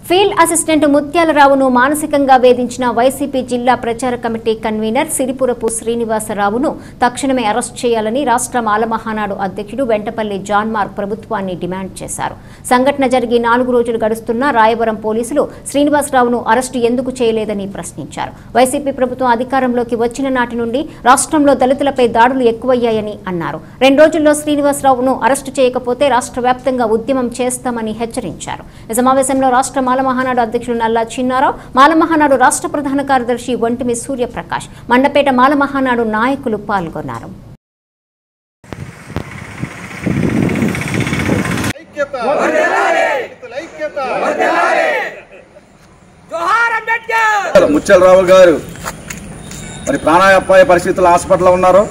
Field assistant ముత్యాలరావును మానసికంగా వేధించిన YCP జిల్లా ప్రచార కమిటీ కన్వీనర్ సిరిపురపు శ్రీనివాసరావును తక్షణమే అరెస్ట్ చేయాలని రాష్ట్ర మాలమహానాడు అధ్యక్షుడు వెంటపల్లి జాన్ మార్క్ ప్రభుత్వాన్ని డిమాండ్ చేశారు సంఘటన జరిగి నాలుగు రోజులు గడుస్తున్నా రాయవరం పోలీసులు శ్రీనివాసరావును అరెస్టు ఎందుకు చేయలేదని ప్రశ్నించారు వైసీపీ ప్రభుత్వం అధికారంలోకి వచ్చిన నాటి నుండి రాష్ట్రంలో దళితులపై దాడులు ఎక్కువయ్యాయని అన్నారు రెండు రోజుల్లో శ్రీనివాసరావును అరెస్టు చేయకపోతే రాష్ట్ర వ్యాప్తంగా ఉద్యమం చేస్తామని హెచ్చరించారు ఈ సమావేశంలో రాష్ట్ర మాల మహానాడు అధ్యక్షుడు నల్లా చిన్నారావు మాల మహానాడు రాష్ట్ర ప్రధాన కార్యదర్శి ఒంటిమి సూర్యప్రకాష్ మండపేట మాల మహానాడు నాయకులు పాల్గొన్నారు ఐక్యత దళితుల ఐక్యత జోహార్ అంబేద్కర్ ముచ్చలరావు గారు మరి ప్రాణాపాయ పరిస్థితుల్లో హాస్పిటల్లో ఉన్నారు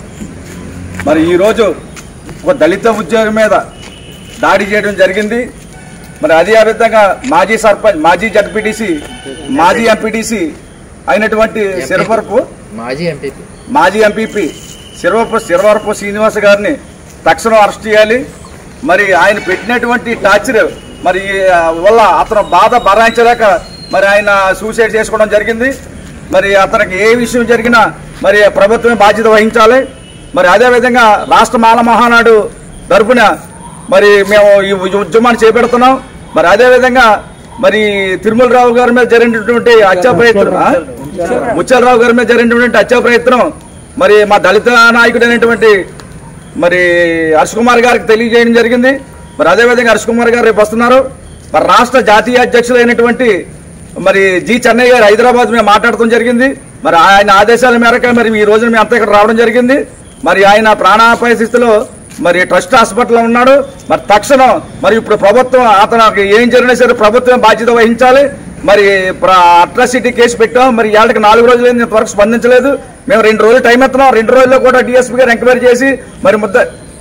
మరి ఈరోజు ఒక దళిత ఉద్యోగి మీద దాడి చేయడం జరిగింది మరి అదే విధంగా మాజీ సర్పంచ్ మాజీ జడ్పీటీసీ మాజీ ఎంపీటీసీ అయినటువంటి సిరవరపు మాజీ ఎంపీపీ మాజీ ఎంపీపీ శిరవరపు శిరవరపు శ్రీనివాస్ గారిని తక్షణం అరెస్ట్ చేయాలి మరి ఆయన పెట్టినటువంటి టార్చర్ మరి ఆ, వల్ల అతను బాధ భరాయించలేక మరి ఆయన సూసైడ్ చేసుకోవడం జరిగింది మరి అతనికి ఏ విషయం జరిగినా మరి ప్రభుత్వమే బాధ్యత వహించాలి మరి అదేవిధంగా రాష్ట్ర మాల మహానాడు తరఫున మరి మేము ఈ ఉద్య- ఉద్యమాన్ని చేపడుతున్నాం మరి అదేవిధంగా మరి తిరుమలరావు గారి మీద జరిగినటువంటి హత్యా ప్రయత్నం ఆ? ముత్యాలరావు గారి మీద జరిగినటువంటి హత్యా ప్రయత్నం మరి మా దళిత నాయకుడైనటువంటి మరి హర్ష్ కుమార్ గారికి తెలియజేయడం జరిగింది మరి అదేవిధంగా హర్ష్ కుమార్ గారు రేపు వస్తున్నారు మరి రాష్ట్ర జాతీయ అధ్యక్షులైనటువంటి మరి జి చెన్నై గారు హైదరాబాద్ మేము మాట్లాడటం జరిగింది మరి ఆయన ఆదేశాల మేరకు మరి ఈ రోజున మేము అంతా ఇక్కడ రావడం జరిగింది మరి ఆయన ప్రాణాపాయ స్థితిలో మరి ట్రస్ట్ హాస్పిటల్లో ఉన్నాడు మరి తక్షణం మరి ఇప్పుడు ప్రభుత్వం అతనికి ఏం జరిగినా సరే ప్రభుత్వం బాధ్యత వహించాలి మరి అట్రాసిటీ కేసు పెట్టాం మరి ఇవాళకి నాలుగు రోజులు ఇంతవరకు స్పందించలేదు మేము రెండు రోజులు టైం ఇస్తున్నాం రెండు రోజుల్లో కూడా డిఎస్పీ గారు ఎంక్వైరీ చేసి మరి ముద్ద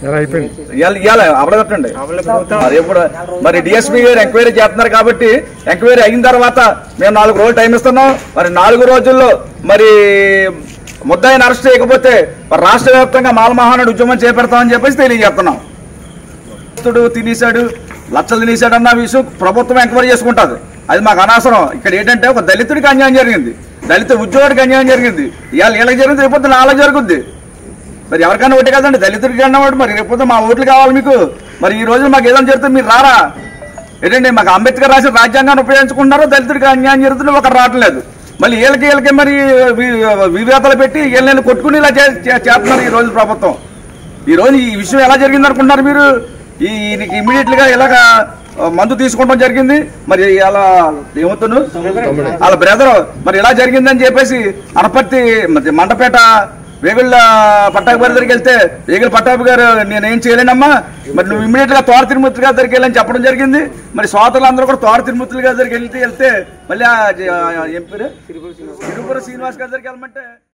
ఇవాళ- ఇవాళ అవడగట్టండి మరి ఎప్పుడు మరి డిఎస్పీ గారు ఎంక్వైరీ చేస్తున్నారు కాబట్టి ఎంక్వైరీ అయిన తర్వాత మేము నాలుగు రోజులు టైం ఇస్తున్నాం మరి నాలుగు రోజుల్లో మరి ముద్దాయిని అరెస్ట్ చేయకపోతే మరి రాష్ట్ర వ్యాప్తంగా మాలమహానాడు ఉద్యమం చేపడతామని చెప్పేసి తెలియజేస్తున్నాం భక్తుడు తినేశాడు లక్షలు తినేశాడు అన్న విషయం ప్రభుత్వం ఎంక్వైరీ చేసుకుంటుంది అది మాకు అనవసరం ఇక్కడ ఏంటంటే ఒక దళితుడికి అన్యాయం జరిగింది దళిత ఉద్యోగుడికి అన్యాయం జరిగింది ఇవాళ వీళ్ళకి జరిగింది రేపొద్దు నాలుగు జరుగుద్ది మరి ఎవరికైనా ఒకటే కదండి దళితుడికి అన్నవాడు మరి రేపొద్దు మా ఓట్లు కావాలి మీకు మరి ఈ రోజు మాకు ఏదైనా జరుగుతుంది మీరు రారా ఏంటండి మాకు అంబేద్కర్ రాసిన రాజ్యాంగాన్ని ఉపయోగించుకుంటున్నారు దళితుడికి అన్యాయం జరుగుతుంది ఒకరు రావట్లేదు మళ్ళీ వీళ్ళకి వీళ్ళకి మరి వి- వివేతలు పెట్టి వీళ్ళని కొట్టుకుని ఇలా చే- చే- చేస్తున్నారు ఈ రోజు ప్రభుత్వం ఈ రోజు ఈ విషయం ఎలా జరిగింది అనుకుంటున్నారు మీరు ఈ ఈయనకి ఇమీడియట్ గా ఇలాగా ఆ, మందు తీసుకోవడం జరిగింది మరి అలా ఏమవుతున్నాడు వాళ్ళ బ్రదర్ మరి ఇలా జరిగిందని చెప్పేసి అనపర్తి మరి మండపేట వేగుళ్ళ పట్టాభి గారి దగ్గరికి వెళ్తే వేగుల పట్టాభి గారు నేనేం చేయలేనమ్మా మరి నువ్వు ఇమీడియట్ గా తోర తిరుమూర్తి గారి దగ్గరికి వెళ్ళని చెప్పడం జరిగింది మరి సోదరులందరూ కూడా తోర తిరుమూర్తుల గారి దగ్గరికి వెళ్తే వెళ్తే మళ్ళీ ఆ జ- ఆ ఏం పేరు తిరుపుర శ్రీనివాస్ గారి దగ్గరికి వెళ్ళమంటే